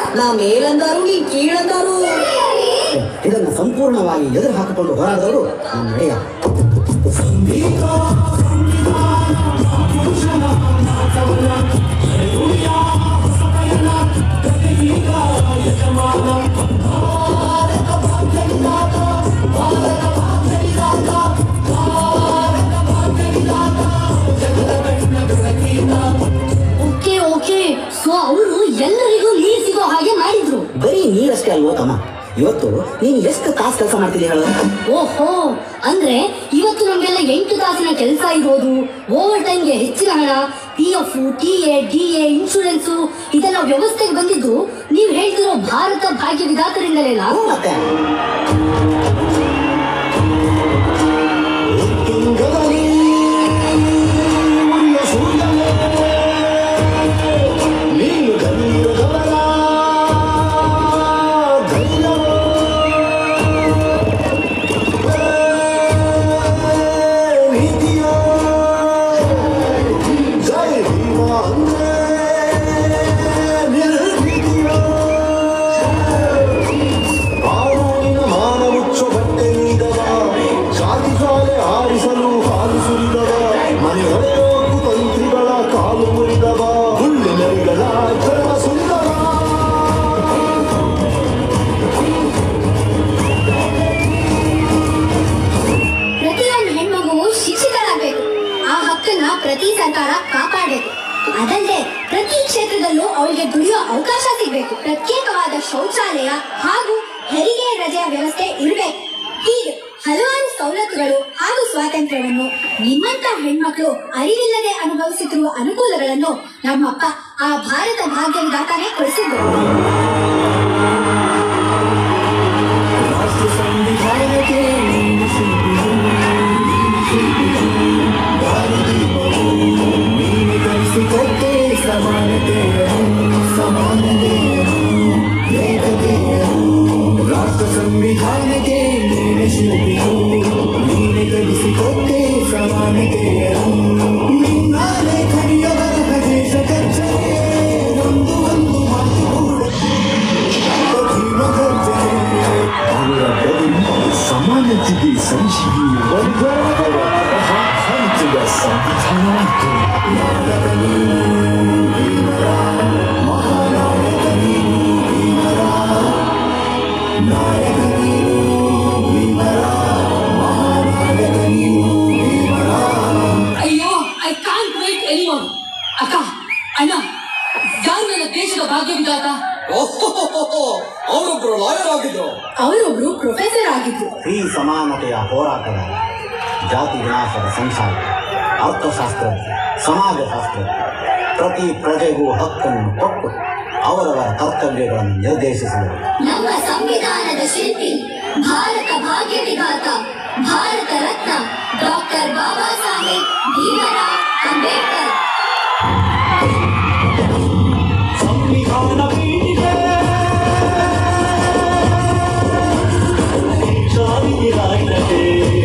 ನಾ ಮೇಲಂದರು ನೀ ಕೀಳಂದರು ಇದನ್ನು ಸಂಪೂರ್ಣವಾಗಿ ಎದುರು ಹಾಕಿಕೊಂಡು ಹೋರಾಡಿದವರು ನಮ್ಮ ನಡೆಯ ಓಕೆ ಓಕೆ ಸೊ ಅವರು ಎಲ್ಲರಿಗೂ ನೀರ್ ಸಿಗೋ ಹಾಗೆ ಮಾಡಿದ್ರು ಬರೀ ನೀರಷ್ಟೇ ಅಲ್ವೋ ತಮ್ಮ ಇವತ್ತು ನೀನು ಎಷ್ಟು ತಾಸು ಕೆಲಸ ಮಾಡ್ತಿದ್ದೆ ಹೇಳು ಓಹೋ ಅಂದ್ರೆ ಇವತ್ತು ನಮ್ಗೆಲ್ಲ ಎಂಟು ತಾಸಿನ ಕೆಲಸ ಇರೋದು ಓವರ್ ಟೈಮ್ಗೆ ಹೆಚ್ಚಿನ ಹಣ P F T A D A insurance ಇದೆಲ್ಲ ವ್ಯವಸ್ಥೆಗೆ ಬಂದಿದ್ದು ನೀವು ಹೇಳ್ತಿರೋ ಭಾರತ ಭಾಗ್ಯ ವಿಧಾತರಿಂದಲೇನಾ ಹ್ಞೂ ಮತ್ತೆ ಕಾನೂನಿನ ಮಾನ ಮುಚ್ಚೋ ಬಟ್ಟೆ ನೀಡವ ಜಾತಿ ಶಾಲೆ ಆರಿಸಲು ಹಾಲು ಸುರಿದವ ಮನೆಯೊಳೆಯೋ ಕುತಂತ್ರಿಗಳ ಕಾಲು ಮುರಿದವ ಹುಳ್ಳಿನರಿಗಳ ಚರ್ಮ ಸುಂದರ ಪ್ರತಿಯೊಂದು ಹೆಣ್ಮಗುವು ಶಿಕ್ಷಿತರಾಗಬೇಕು ಆ ಹಕ್ಕನ್ನ ಪ್ರತಿ ಸರ್ಕಾರ ಕಾಪಾಡಬೇಕು ಅದಲ್ಲದೆ ಪ್ರತಿ ಕ್ಷೇತ್ರದಲ್ಲೂ ಅವಳಿಗೆ ದುಡಿಯೋ ಅವಕಾಶ ಸಿಗಬೇಕು ಪ್ರತ್ಯೇಕವಾದ ಶೌಚಾಲಯ ಹಾಗೂ ಹೆರಿಗೆ ರಜೆಯ ವ್ಯವಸ್ಥೆ ಇರಬೇಕು ಹೀಗೆ ಹಲವಾರು ಸವಲತ್ತುಗಳು ಹಾಗೂ ಸ್ವಾತಂತ್ರ್ಯವನ್ನು ನಿಮ್ಮಂತ ಹೆಣ್ಮಕ್ಳು ಅರಿವಿಲ್ಲದೆ ಅನುಭವಿಸುತ್ತಿರುವ ಅನುಕೂಲಗಳನ್ನು ನಮ್ಮಪ್ಪ ಆ ಭಾರತ ಭಾಗ್ಯ ವಿಧಾತಾನೇ ಕೊಡಿಸಿದ್ರು ರಾಷ್ಟ್ರ ಸಂವಿಧಾನಕ್ಕೆ ನೀನೆ ಶಿಲ್ಪಿಯು ನೀನೆ ಕಲಿಸಿಕೊಟ್ಟೆ ಸಮಾನತೆಯರು ನಿನ್ನ ಲೇಖನಿಯ ಬರಹ ದೇಶ ಕಚ್ಚನೆ ಒಂದು ಒಂದು ಮಾತು ಭೀಮ ಗರ್ಜನೆ ಅವರ ಬದುಕು ಸಮಾನತೆಗೆ ಸಂಶೀಲಿ ವರ್ಗವರ ಹಂತದ ಸಂವಿಧಾನ ಅಯ್ಯೋ ಐ ಕಾಂಟ್ ವೇಟ್ ಎನಿವನ್ ಅಕ್ಕ ಅಣ್ಣ ಯಾರು ನನ್ನ ದೇಶದ ಭಾಗ್ಯ ವಿಧಾತ ಅವರೊಬ್ರು ಲಾಯರ್ ಆಗಿದ್ರು ಅವರೊಬ್ರು ಪ್ರೊಫೆಸರ್ ಆಗಿದ್ರು ಸ್ತ್ರೀ ಸಮಾನತೆಯ ಹೋರಾಟಗಾರ ಜಾತಿ ವಿನಾಶದ ಸಂಸಾರ ಅರ್ಥಶಾಸ್ತ್ರಜ್ಞ ಸಮಾಜಶಾಸ್ತ್ರಜ್ಞ ಪ್ರತಿ ಪ್ರಜೆಗೂ ಹಕ್ಕನ್ನು ಕೊಟ್ಟು ಅವರವರ ಕರ್ತವ್ಯಗಳನ್ನು ನಿರ್ದೇಶಿಸಿದರು ನಮ್ಮ ಸಂವಿಧಾನದ ಶಿಲ್ಪಿ ಭಾರತ ಭಾಗ್ಯ ವಿಧಾತ ಭಾರತ ರತ್ನ ಡಾಕ್ಟರ್ ಬಾಬಾ ಸಾಹೇಬ್ ಭೀಮರಾವ್ ಅಂಬೇಡ್ಕರ್ ಸಂವಿಧಾನ ಪೀಠಿಕೆ ಜಾತಿಗೆ ರಾಜ್ಯತೆ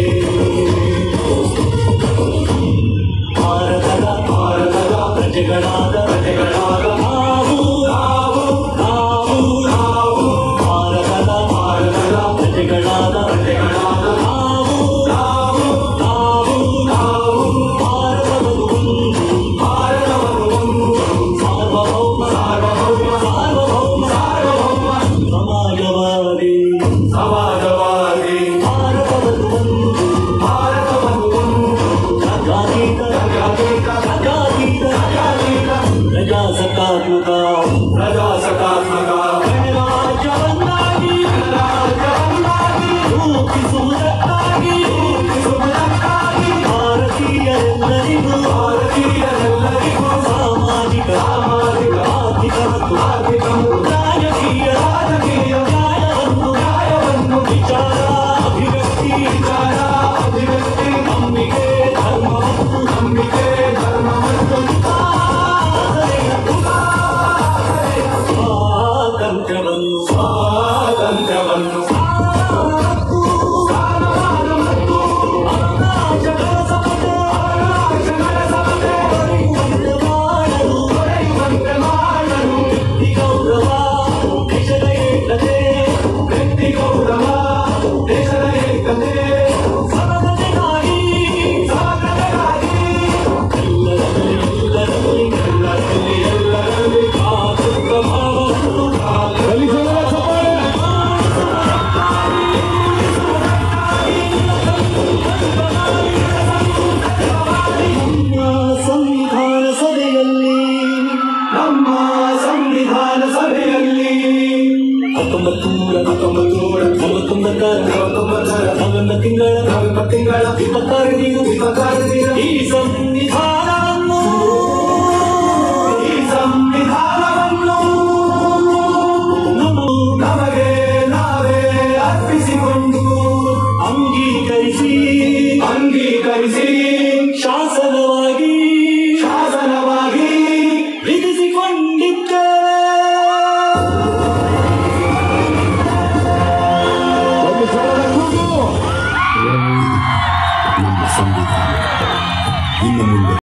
ಭಾರತದ ಭಾರತದ ಪ್ರಜೆಗಳಾದ ಪ್ರಜೆಗಳಾದ ನಾವು ನಾವು ನಾವು ನಾವು ಭಾರತದ ಭಾರತದ ಪ್ರಜೆಗಳಾದ ಪ್ರಜೆಗಳಾದ ನಾವು ನಾವು ನಾವು ನಾವು ಭಾರತವನ್ನು ಒಂದು ಭಾರತವನ್ನು ಒಂದು ಸಾರ್ವಭೌಮ ಸಾರ್ವಭೌಮ ಸಾರ್ವಭೌಮ ಸಾರ್ವಭೌಮ ಸಮಾಜವಾದಿ ಸಮಾಜವಾದಿ ಭಾರತವನ್ನು ಒಂದು ಭಾರತವನ್ನು ಒಂದು ಜಾತ್ಯತೀತ ಜಾತ್ಯತೀತ ಜಾತ್ಯತೀತ ಜಾತ್ಯತೀತ ಪ್ರಜಾಸತ್ತಾತ್ಮಕ ಪ್ರಜಾಸತ್ತಾತ್ಮಕ ಗಣರಾಜ್ಯವನ್ನಾಗಿ ಗಣರಾಜ್ಯವನ್ನಾಗಿ ರೂಪಿಸುವುದಕ್ಕಾಗಿ ರೂಪಿಸುವುದಕ್ಕಾಗಿ ಭಾರತೀಯರೆಲ್ಲರಿಗೂ ಭಾರತೀಯರೆಲ್ಲರಿಗೂ ಸಾಮಾಜಿಕ ಸಾಮಾಜಿಕ ಆರ್ಥಿಕ ಮತ್ತು ಆರ್ಥಿಕ ರಾಜಕೀಯ ರಾಜಕೀಯ ನ್ಯಾಯವನ್ನು ನ್ಯಾಯವನ್ನು ವಿಚಾರ ಅಭಿವ್ಯಕ್ತಿ ವಿಚಾರ ಅಭಿವ್ಯಕ್ತಿ ನಂಬಿಕೆ ಧರ್ಮ ಮತ್ತು ನಂಬಿಕೆ ಧರ್ಮ ಮತ್ತು ಸ್ವಾತಂತ್ರ್ಯವನ್ನು ಸ್ವಾತಂತ್ರ್ಯವನ್ನು ಮಾಡಲು ಗೌರವ ಹತ್ತೊಂಬತ್ತು ನೂರ ಹತ್ತೊಂಬತ್ತು ನೂರ ನಲವತ್ತೊಂಬತ್ತರ ನಲವತ್ತೊಂಬತ್ತರ ನವೆಂಬರ್ ತಿಂಗಳ ನವೆಂಬರ್ ತಿಂಗಳ ಇಪ್ಪತ್ತಾರು ದಿನ ಇಪ್ಪತ್ತಾರು ದಿನ ಈ ಸಂವಿಧಾನವನ್ನು ಈ ಸಂವಿಧಾನವನ್ನು ನಮ್ಮ ನಮಗೆ ನಾವೇ ಅರ್ಪಿಸಿಕೊಂಡು ಅಂಗೀಕರಿಸಿ ಅಂಗೀಕರಿಸಿ ಶಾಸನವಾಗಿ ಶಾಸನವಾಗಿ ವಿಧಿಸಿಕೊಂಡಿದ್ದೇವೆ ಒಂದು ಸರಳ ಕೂಗು. ನಮ್ಮ ಸಂವಿಧಾನ ಇನ್ನು ಮುಂದೆ